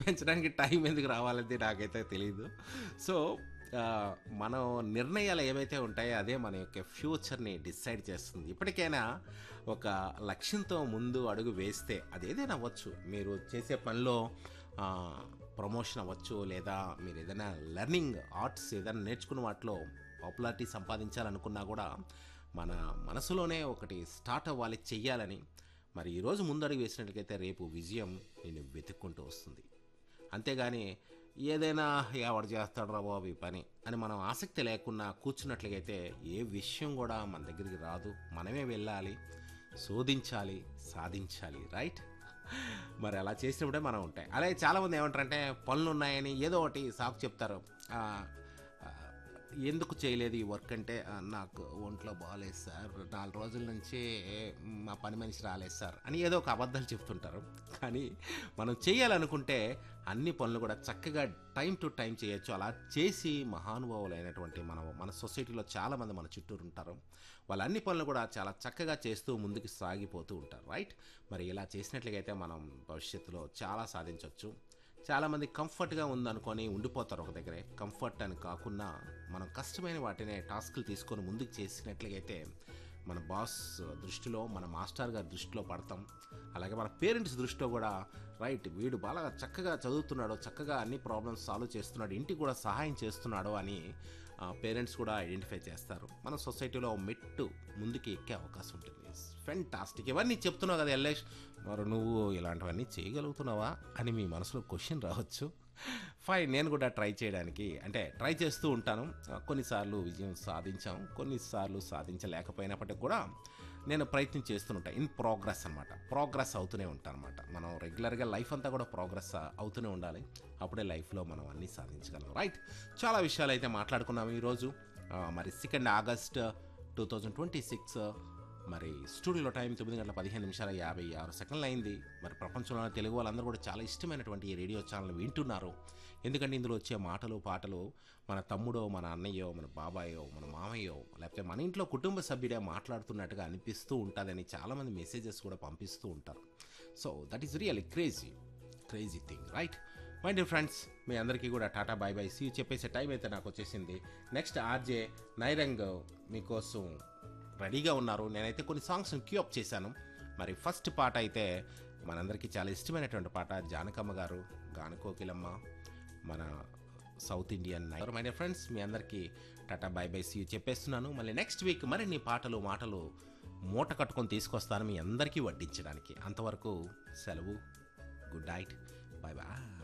పెంచడానికి టైం ఎందుకు రావాలంటే నాకైతే తెలియదు సో ఆ, మనం నిర్ణయాలు ఏవైతే ఉంటాయో అదే మన యొక్క ఫ్యూచర్ని డిసైడ్ చేస్తుంది ఇప్పటికైనా ఒక లక్ష్యంతో ముందు అడుగు వేస్తే అది ఏదైనా అవ్వచ్చు మీరు చేసే పనిలో ఆ, ప్రమోషన్ అవ్వచ్చు లేదా మీరు ఏదైనా లెర్నింగ్ ఆర్ట్స్ ఏదైనా నేర్చుకున్న వాటిలో పాపులారిటీ సంపాదించాలనుకున్నా కూడా మన మనసులోనే ఒకటి స్టార్ట్ అవ్వాలి చెయ్యాలని మరి ఈరోజు ముందడుగు వేసినట్లయితే రేపు విజయం నేను వెతుక్కుంటూ వస్తుంది అంతేగాని ఏదైనా ఎవడు చేస్తాడు రా బాబు ఈ పని అని మనం ఆసక్తి లేకుండా కూర్చున్నట్లయితే ఏ విషయం కూడా మన దగ్గరికి రాదు మనమే వెళ్ళాలి శోధించాలి సాధించాలి రైట్ మరి అలా చేసినప్పుడే మనం ఉంటాయి అలాగే చాలామంది ఏమంటారంటే పనులు ఉన్నాయని ఏదో ఒకటి సాకు చెప్తారు ఆ, ఆ, ఎందుకు చేయలేదు ఈ వర్క్ అంటే "ఆ, నాకు ఒంట్లో బాగాలేదు సార్ నాలుగు రోజుల నుంచి మా పని మనిషి రాలేదు సార్ అని ఏదో ఒక అబద్ధాలు చెప్తుంటారు కానీ మనం చేయాలనుకుంటే అన్ని పనులు కూడా చక్కగా టైం టు టైం చేయొచ్చు అలా చేసి మహానుభావులైనటువంటి మన మన సొసైటీలో చాలామంది మన చుట్టూరు ఉంటారు వాళ్ళ అన్ని పనులు కూడా చాలా చక్కగా చేస్తూ ముందుకు సాగిపోతూ ఉంటారు రైట్ మరి ఇలా చేసినట్లయితే మనం భవిష్యత్తులో చాలా సాధించవచ్చు చాలామంది కంఫర్ట్గా ఉందనుకొని ఉండిపోతారు ఒక దగ్గరే కంఫర్ట్ అని కాకుండా మనం కష్టమైన వాటినే టాస్క్లు తీసుకొని ముందుకు చేసినట్లయితే మన బాస్ దృష్టిలో మన మాస్టర్ గారి దృష్టిలో పడతాం అలాగే మన పేరెంట్స్ దృష్టిలో కూడా రైట్ వీడు బాగా చక్కగా చదువుతున్నాడు చక్కగా అన్ని ప్రాబ్లమ్స్ సాల్వ్ చేస్తున్నాడు ఇంటికి కూడా సహాయం చేస్తున్నాడు అని పేరెంట్స్ కూడా ఐడెంటిఫై చేస్తారు మన సొసైటీలో మెట్టు ముందుకు ఎక్కే అవకాశం ఉంటుంది ఫెంటాస్టిక్ ఇవన్నీ చెప్తున్నావు కదా ఎల్లేష్ మరి నువ్వు ఇలాంటివన్నీ చేయగలుగుతున్నావా అని మీ మనసులో క్వశ్చన్ రావచ్చు ఫైన్ నేను కూడా ట్రై చేయడానికి అంటే ట్రై చేస్తూ ఉంటాను కొన్నిసార్లు విజయం సాధించాం కొన్నిసార్లు సాధించలేకపోయినప్పటికీ కూడా నేను ప్రయత్నం చేస్తుంటాను ఇన్ ప్రోగ్రెస్ అనమాట ప్రోగ్రెస్ అవుతూనే ఉంటాను అనమాట మనం రెగ్యులర్గా లైఫ్ అంతా కూడా ప్రోగ్రెస్ అవుతూనే ఉండాలి అప్పుడే లైఫ్లో మనం అన్నీ సాధించగలం రైట్ చాలా విషయాలు అయితే మాట్లాడుకున్నాము ఈరోజు ఆ, మరి second August two thousand twenty six మరి స్టూడియోలో టైం తొమ్మిది గంటల పదిహేను నిమిషాల యాభై ఆరు సెకండ్లు అయింది మరి ప్రపంచంలోని తెలుగు వాళ్ళందరూ కూడా చాలా ఇష్టమైనటువంటి ఈ రేడియో ఛానల్ వింటున్నారు ఎందుకంటే ఇందులో వచ్చే మాటలు పాటలు మన తమ్ముడో మన అన్నయ్యో మన బాబాయో మన మామయ్యో లేకపోతే మన ఇంట్లో కుటుంబ సభ్యుడే మాట్లాడుతున్నట్టుగా అనిపిస్తూ ఉంటుందని చాలామంది మెసేజెస్ కూడా పంపిస్తూ ఉంటారు so that is really crazy crazy thing right my dear friends మీ అందరికీ కూడా టాటా బాయ్ బాయ్ సీ చెప్పేసే టైం అయితే నాకు వచ్చేసింది నెక్స్ట్ ఆర్జే నైరంగ్ మీకోసం రెడీగా ఉన్నారు నేనైతే కొన్ని సాంగ్స్ క్యూ అప్ చేశాను మరి ఫస్ట్ పాట అయితే మనందరికీ చాలా ఇష్టమైనటువంటి పాట జానకమ్మ గారు గానకోకిలమ్మ మన south Indian night my dear friends మీ అందరికీ టాటా బై బై సీ చెప్పేస్తున్నాను మళ్ళీ నెక్స్ట్ వీక్ మరిన్ని పాటలు మాటలు మూట కట్టుకొని తీసుకొస్తాను మీ అందరికీ వడ్డించడానికి అంతవరకు సెలవు గుడ్ నైట్ బాయ్ బాయ్